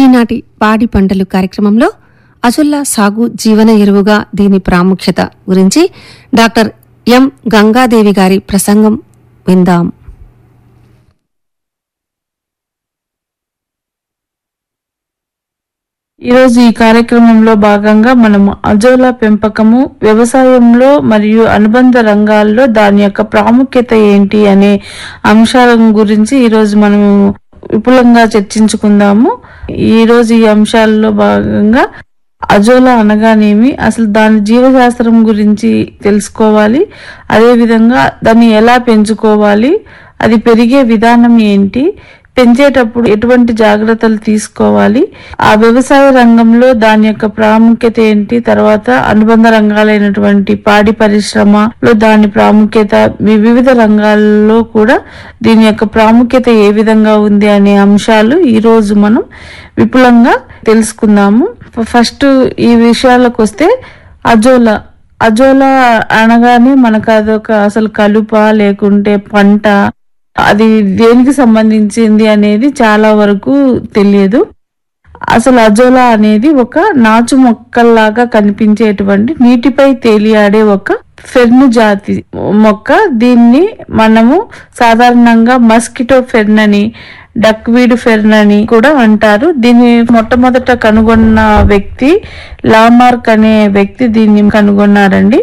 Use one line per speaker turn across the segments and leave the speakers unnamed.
ఈనాటి పాడి పంటలు కార్యక్రమంలో అజుల్లా సాగు జీవన ఎరువుగా దీని ప్రాముఖ్యత గురించి డాక్టర్ ఎం గంగాదేవి గారి ప్రసంగం విందాం
ఈరోజు ఈ కార్యక్రమంలో భాగంగా మనము అజోలా పెంపకము వ్యవసాయంలో మరియు అనుబంధ రంగాల్లో దాని యొక్క ప్రాముఖ్యత ఏంటి అనే అంశాల గురించి ఈరోజు మనము విపులంగా చర్చించుకుందాము ఈరోజు ఈ అంశాల్లో భాగంగా అజోలా అనగానేమి అసలు దాని జీవశాస్త్రం గురించి తెలుసుకోవాలి అదే విధంగా దాన్ని ఎలా పెంచుకోవాలి అది పెరిగే విధానం ఏంటి పెంచేటప్పుడు ఎటువంటి జాగ్రత్తలు తీసుకోవాలి ఆ వ్యవసాయ రంగంలో దాని యొక్క ప్రాముఖ్యత ఏంటి తర్వాత అనుబంధ రంగాలైనటువంటి పాడి పరిశ్రమలో దాని ప్రాముఖ్యత వి- వివిధ రంగాల్లో కూడా దీని యొక్క ప్రాముఖ్యత ఏ విధంగా ఉంది అనే అంశాలు ఈ రోజు మనం విపులంగా తెలుసుకుందాము ఫస్ట్ ఈ విషయాలకు వస్తే అజోలా అజోలా అనగానే మనకు అదొక అసలు కలుప లేకుంటే పంట అది దేనికి సంబంధించింది అనేది చాలా వరకు తెలియదు అసలు అజోలా అనేది ఒక నాచు మొక్కల్లాగా కనిపించేటువంటి నీటిపై తేలియాడే ఒక ఫెర్న్ జాతి మొక్క దీన్ని మనము సాధారణంగా మస్కిటో ఫెర్న్ అని డక్వీడ్ ఫెర్న్ అని కూడా అంటారు దీన్ని మొట్టమొదట కనుగొన్న వ్యక్తి లామార్క్ అనే వ్యక్తి దీన్ని కనుగొన్నారండి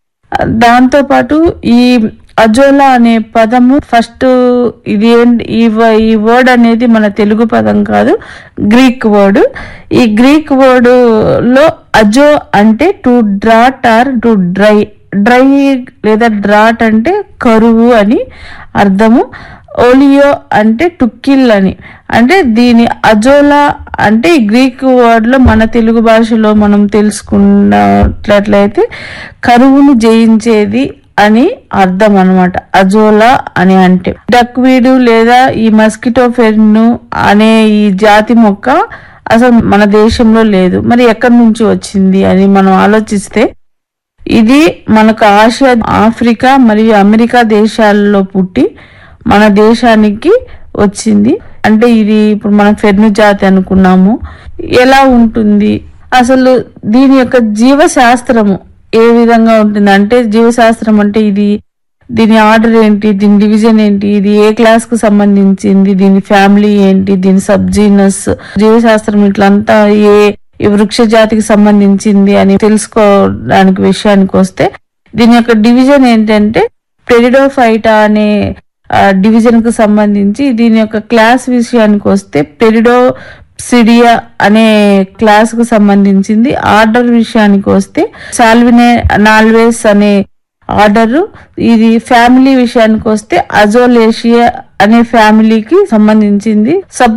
దాంతో పాటు ఈ అజోలా అనే పదము ఫస్ట్ ఇది ఏంటి ఈ వ- ఈ వర్డ్ అనేది మన తెలుగు పదం కాదు గ్రీక్ వర్డ్ ఈ గ్రీక్ వర్డ్ లో అజో అంటే to drought or to dry dry లేదా డ్రాట్ అంటే కరువు అని అర్థము ఓలియో అంటే టు కిల్ అని అంటే దీని అజోలా అంటే ఈ గ్రీక్ వర్డ్ లో మన తెలుగు భాషలో మనం తెలుసుకున్నట్లయితే కరువును జయించేది అని అర్థం అన్నమాట అజోలా అని అంటే డక్వీడు లేదా ఈ మస్కిటో ఫెర్ను అనే ఈ జాతి మొక్క అసలు మన దేశంలో లేదు మరి ఎక్కడి నుంచి వచ్చింది అని మనం ఆలోచిస్తే ఇది మనకు ఆసియా ఆఫ్రికా మరియు అమెరికా దేశాల్లో పుట్టి మన దేశానికి వచ్చింది అంటే ఇది ఇప్పుడు మనం ఫెర్ను జాతి అనుకున్నాము ఎలా ఉంటుంది అసలు దీని యొక్క జీవశాస్త్రము ఏ విధంగా ఉంటుంది అంటే జీవశాస్త్రం అంటే ఇది దీని ఆర్డర్ ఏంటి దీని డివిజన్ ఏంటి ఇది ఏ క్లాస్ కు సంబంధించింది దీని ఫ్యామిలీ ఏంటి దీని సబ్జీనస్ జీవశాస్త్రం ఇట్లంతా ఏ ఈ వృక్ష జాతికి సంబంధించింది అని తెలుసుకోవడానికి విషయానికి వస్తే దీని యొక్క డివిజన్ ఏంటంటే పెరిడోఫైటా అనే డివిజన్ కు సంబంధించి దీని యొక్క క్లాస్ విషయానికి వస్తే పెరిడో సిడియా అనే క్లాస్ కు సంబంధించింది ఆర్డర్ విషయానికి వస్తే సాల్వినే నాల్వేస్ అనే ఆర్డర్ ఇది ఫ్యామిలీ విషయానికి వస్తే అజోలేషియా అనే ఫ్యామిలీకి సంబంధించింది సబ్